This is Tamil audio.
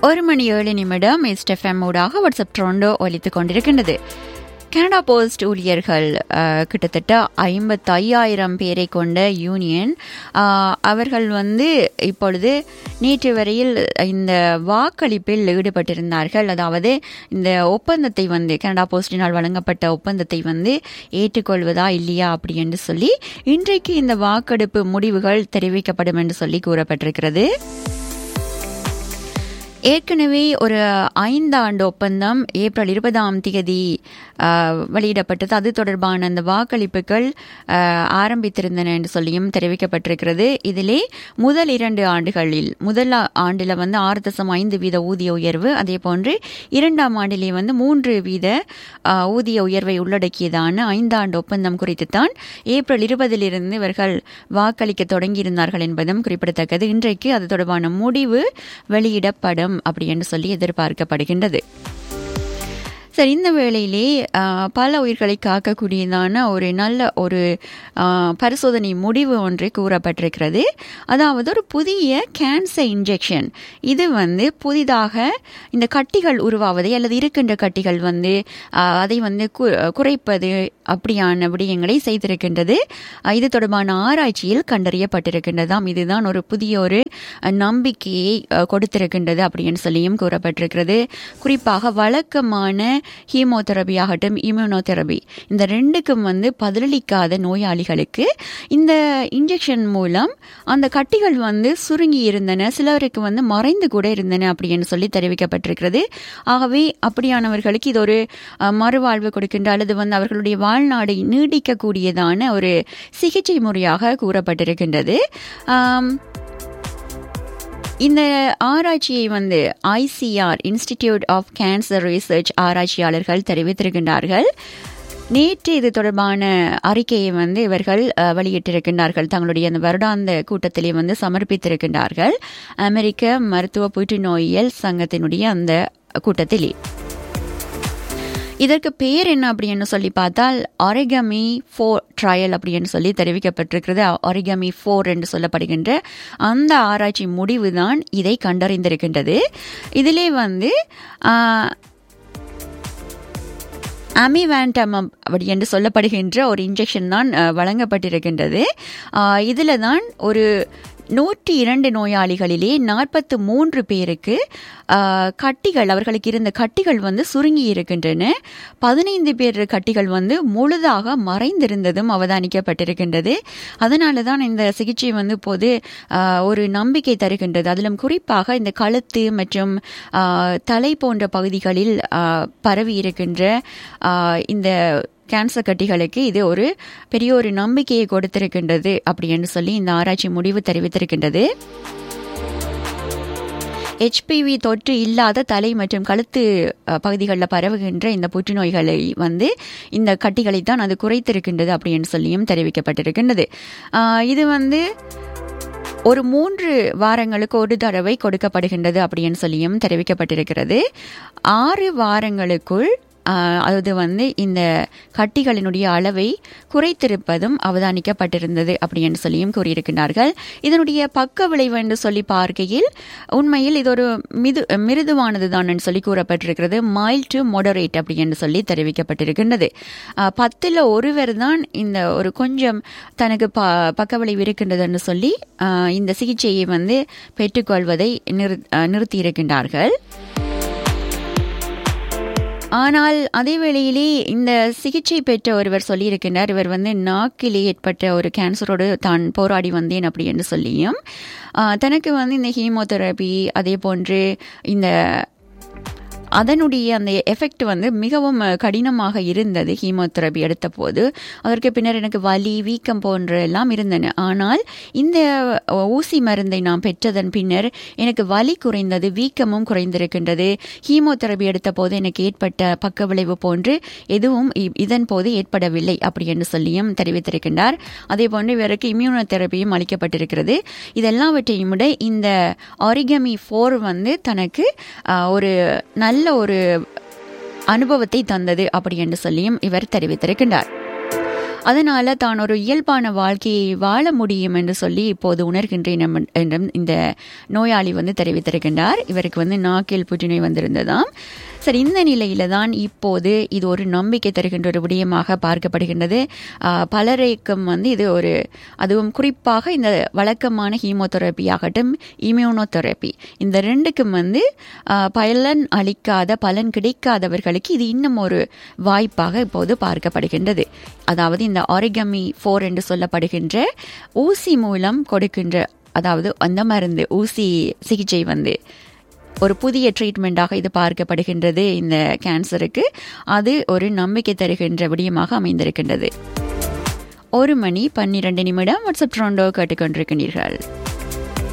ஒரு மணி ஏழு நிமிடம் எஸ்டெஃப்எம் ஊடாக வாட்ஸ்அப் ட்ரோண்டோ ஒலித்துக் கொண்டிருக்கின்றது கனடா போஸ்ட் ஊழியர்கள் அஹ், கிட்டத்தட்ட ஐம்பத்தி ஐயாயிரம் பேரை கொண்ட யூனியன் அஹ், அவர்கள் வந்து இப்பொழுது நேற்று வரையில் இந்த வாக்களிப்பில் ஈடுபட்டிருந்தார்கள் அதாவது இந்த ஒப்பந்தத்தை வந்து கனடா போஸ்டினால் வழங்கப்பட்ட ஒப்பந்தத்தை வந்து ஏற்றுக்கொள்வதா இல்லையா அப்படி என்று சொல்லி இன்றைக்கு இந்த வாக்கெடுப்பு முடிவுகள் தெரிவிக்கப்படும் என்று சொல்லி கூறப்பட்டிருக்கிறது ஏற்கனவே ஒரு ஐந்தாண்டு ஒப்பந்தம் ஏப்ரல் இருபதாம் தேதி ஆஹ், வெளியிடப்பட்டது அது தொடர்பான அந்த வாக்களிப்புகள் ஆஹ், ஆரம்பித்திருந்தன என்று சொல்லியும் தெரிவிக்கப்பட்டிருக்கிறது இதிலே முதல் இரண்டு ஆண்டுகளில் முதல் ஆ- ஆண்டில் வந்து ஆறு தசம் ஐந்து வீத ஊதிய உயர்வு அதே போன்று இரண்டாம் ஆண்டிலே வந்து மூன்று வீத ஆஹ், ஊதிய உயர்வை உள்ளடக்கியதான ஐந்தாண்டு ஒப்பந்தம் குறித்து தான் ஏப்ரல் இருபதிலிருந்து இவர்கள் வாக்களிக்க தொடங்கியிருந்தார்கள் என்பதும் குறிப்பிடத்தக்கது இன்றைக்கு அது தொடர்பான முடிவு வெளியிடப்படும் அப்படி என்று சொல்லி எதிர்பார்க்கப்படுகின்றது சரி இந்த வேளையிலே ஆஹ், பல உயிர்களை காக்கக்கூடியதான ஒரு நல்ல ஒரு ஆஹ், பரிசோதனை முடிவு ஒன்று கூறப்பட்டிருக்கிறது அதாவது ஒரு புதிய கேன்சர் இன்ஜெக்ஷன் இது வந்து புதிதாக இந்த கட்டிகள் உருவாவதை அல்லது இருக்கின்ற கட்டிகள் வந்து ஆஹ், அதை வந்து கு- குறைப்பது அப்படியான விடயங்களை செய்திருக்கின்றது ஆஹ், இது தொடர்பான ஆராய்ச்சியில் கண்டறியப்பட்டிருக்கின்றதாம் இதுதான் ஒரு புதிய ஒரு அஹ், நம்பிக்கையை அஹ், கொடுத்திருக்கின்றது அப்படின்னு சொல்லியும் கூறப்பட்டிருக்கிறது குறிப்பாக வழக்கமான ஹீமோதெரபி ஆகட்டும் இம்யூனோதெரபி இந்த ரெண்டுக்கும் வந்து பதிலளிக்காத நோயாளிகளுக்கு இந்த இன்ஜெக்ஷன் மூலம் அந்த கட்டிகள் வந்து சுருங்கி இருந்தன சிலருக்கு வந்து மறைந்து கூட இருந்தன அப்படின்னு சொல்லி தெரிவிக்கப்பட்டிருக்கிறது ஆகவே அப்படியானவர்களுக்கு இது ஒரு அஹ், மறுவாழ்வு கொடுக்கின்ற அல்லது வந்து அவர்களுடைய வாழ்நாடை நீடிக்கக்கூடியதான ஒரு சிகிச்சை முறையாக கூறப்பட்டிருக்கின்றது ஆம், இந்த ஆராய்ச்சியை வந்து ICR institute of cancer research ஆராய்ச்சியாளர்கள் தெரிவித்திருக்கின்றார்கள் நேற்று இது தொடர்பான அறிக்கையை வந்து இவர்கள் அஹ், வெளியிட்டிருக்கின்றார்கள் தங்களுடைய அந்த வருடாந்த கூட்டத்திலே வந்து சமர்ப்பித்திருக்கின்றார்கள் அமெரிக்க மருத்துவ புற்றுநோயியல் சங்கத்தினுடைய அந்த கூட்டத்திலே இதற்கு பேர் என்ன அப்படின்னு சொல்லி பார்த்தால் ஆரிகமி ஃபோர் ட்ரையல் அப்படின்னு சொல்லி தெரிவிக்கப்பட்டிருக்கிறது ஆரிகமி ஃபோர் என்று சொல்லப்படுகின்ற அந்த ஆராய்ச்சி முடிவு தான் இதை கண்டறிந்திருக்கின்றது இதிலே வந்து ஆஹ், அமிவேண்டமம் அப்படி என்று சொல்லப்படுகின்ற ஒரு இன்ஜெக்ஷன் தான் அஹ், வழங்கப்பட்டிருக்கின்றது ஆஹ், இதுல தான் ஒரு நூற்றி இரண்டு நோயாளிகளிலே நாற்பத்து மூன்று பேருக்கு ஆஹ், கட்டிகள் அவர்களுக்கு இருந்த கட்டிகள் வந்து சுருங்கி இருக்கின்றன பதினைந்து பேர் கட்டிகள் வந்து முழுதாக மறைந்திருந்ததும் அவதானிக்கப்பட்டிருக்கின்றது அதனால தான் இந்த சிகிச்சை வந்து இப்போது ஆஹ், ஒரு நம்பிக்கை தருகின்றது அதிலும் குறிப்பாக இந்த கழுத்து மற்றும் ஆஹ், தலை போன்ற பகுதிகளில் ஆஹ், பரவி இருக்கின்ற ஆஹ், இந்த கேன்சர் கட்டிகளுக்கு இது ஒரு பெரிய ஒரு நம்பிக்கையை கொடுத்திருக்கின்றது அப்படின்னு சொல்லி இந்த ஆராய்ச்சி முடிவு தெரிவித்திருக்கின்றது ஹெச்பிவி தொற்று இல்லாத தலை மற்றும் கழுத்து அஹ், பகுதிகளில் பரவுகின்ற இந்த புற்றுநோய்களை வந்து இந்த கட்டிகளை தான் அது குறைத்திருக்கின்றது அப்படின்னு சொல்லியும் தெரிவிக்கப்பட்டிருக்கின்றது ஆஹ், இது வந்து ஒரு மூன்று வாரங்களுக்கு ஒரு தடவை கொடுக்கப்படுகின்றது அப்படின்னு சொல்லியும் தெரிவிக்கப்பட்டிருக்கிறது ஆறு வாரங்களுக்குள் ஆஹ், அது வந்து இந்த கட்டிகளினுடைய அளவை குறைத்திருப்பதும் அவதானிக்கப்பட்டிருந்தது அப்படின்னு சொல்லியும் கூறியிருக்கிறார்கள் இதனுடைய பக்க விளைவு என்று சொல்லி பார்க்கையில் உண்மையில் இது ஒரு மிது மிருதுவானது தான் சொல்லி கூறப்பட்டிருக்கிறது மைல் டு மொடரேட் அப்படின்னு சொல்லி தெரிவிக்கப்பட்டிருக்கின்றது ஆஹ், பத்துல ஒருவர் தான் இந்த ஒரு கொஞ்சம் தனக்கு ப பக்க விளைவு இருக்கின்றதுன்னு சொல்லி ஆஹ், இந்த சிகிச்சையை வந்து பெற்றுக்கொள்வதை நிறு ஆஹ், நிறுத்தியிருக்கின்றார்கள் ஆனால் அதே வேளையிலே இந்த சிகிச்சை பெற்ற ஒருவர் சொல்லியிருக்கின்றார் இவர் வந்து நாக்கிலே ஏற்பட்ட ஒரு கேன்சரோடு தான் போராடி வந்தேன் அப்படி என்று சொல்லியும் ஆஹ், தனக்கு வந்து இந்த ஹீமோதெரபி அதே போன்று இந்த அதனுடைய அந்த எஃபெக்ட் வந்து மிகவும் அஹ், கடினமாக இருந்தது ஹீமோதெரபி எடுத்த போது அதற்கு பின்னர் எனக்கு வலி வீக்கம் போன்ற எல்லாம் இருந்தன ஆனால் இந்த அஹ், ஊசி மருந்தை நான் பெற்றதன் பின்னர் எனக்கு வலி குறைந்தது வீக்கமும் குறைந்திருக்கின்றது ஹீமோதெரபி எடுத்த போது எனக்கு ஏற்பட்ட பக்க விளைவு போன்று எதுவும் இ- இதன் போது ஏற்படவில்லை அப்படி என்று சொல்லியும் தெரிவித்திருக்கின்றார் அதே போன்று இவருக்கு இம்யூனோதெரபியும் அளிக்கப்பட்டிருக்கிறது இதெல்லாவற்றையும் விட இந்த ஆரிகமி ஃபோர் வந்து தனக்கு ஆஹ், ஒரு நல்ல ஒரு அனுபவத்தை தந்தது அப்படி என்று சொல்லியும் இவர் தெரிவித்திருக்கின்றார் அதனால தான் ஒரு இயல்பான வாழ்க்கையை வாழ முடியும் என்று சொல்லி இப்போது உணர்கின்றேன் எம்- என்றும் இந்த நோயாளி வந்து தெரிவித்திருக்கின்றார் இவருக்கு வந்து நாக்கில் புற்றுநோய் வந்திருந்ததாம் சரி இந்த நிலையில தான் இப்போது இது ஒரு நம்பிக்கை தருகின்ற ஒரு விடயமாக பார்க்கப்படுகின்றது ஆஹ், பலருக்கும் வந்து இது ஒரு அதுவும் குறிப்பாக இந்த வழக்கமான ஹீமோதெரப்பி ஆகட்டும் இம்யூனோதெரப்பி இந்த ரெண்டுக்கும் வந்து ஆஹ், பலன் அளிக்காத பலன் கிடைக்காதவர்களுக்கு இது இன்னும் ஒரு வாய்ப்பாக இப்போது பார்க்கப்படுகின்றது அதாவது இந்த ஆரிகமி ஃபோர் என்று சொல்லப்படுகின்ற ஊசி மூலம் கொடுக்கின்ற அதாவது அந்த மருந்து ஊசி சிகிச்சை வந்து ஒரு புதிய ட்ரீட்மெண்ட்டாக இது பார்க்கப்படுகின்றது இந்த கேன்சருக்கு அது ஒரு நம்பிக்கை தருகின்ற விடயமாக அமைந்திருக்கின்றது ஒரு மணி பன்னிரண்டு நிமிடம் வாட்ஸ்அப் ட்ரோண்டோ கேட்டுக்கொண்டிருக்கிறீர்கள்